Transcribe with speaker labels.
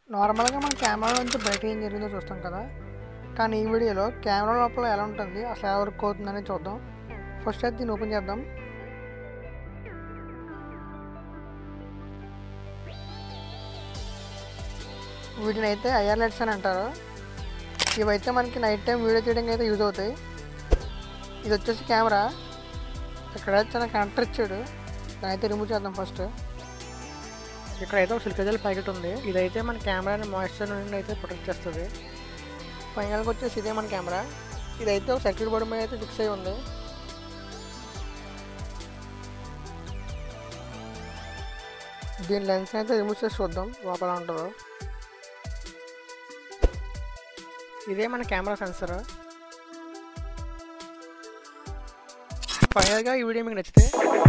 Speaker 1: నార్మల్గా మన కెమెరా నుంచి బయట ఏం జరిగిందో చూస్తాం కదా కానీ ఈ వీడియోలో కెమెరా లోపల ఎలా ఉంటుంది అసలు ఎలా వర్క్ అవుతుందని చూద్దాం ఫస్ట్ అయితే దీన్ని ఓపెన్ చేద్దాం వీటిని అయితే ఐఆర్ లైట్స్ అని అంటారు ఇవైతే మనకి నైట్ టైం వీడియో తీయడానికి అయితే యూజ్ అవుతాయి ఇది వచ్చేసి కెమెరా ఇక్కడ చిన్న కనెక్టర్ ఇచ్చాడు దాని అయితే రిమూవ్ చేద్దాం ఫస్ట్ ఇక్కడైతే ఒక సిలికజల్ ప్యాకెట్ ఉంది ఇదైతే మన కెమెరాని మాయిశ్చర్ నుండి అయితే ప్రొటెక్ట్ చేస్తుంది ఫైనల్గా వచ్చేసి ఇదే మన కెమెరా ఇదైతే ఒక సర్క్యూట్ బోర్డు మీద అయితే ఫిక్స్ అయి ఉంది దీని లెన్స్ అయితే రిమూవ్ చేసి చూద్దాం లోపల ఉంటుందో ఇదే మన కెమెరా సెన్సర్ ఫైనల్గా ఈ వీడియో మీకు నచ్చితే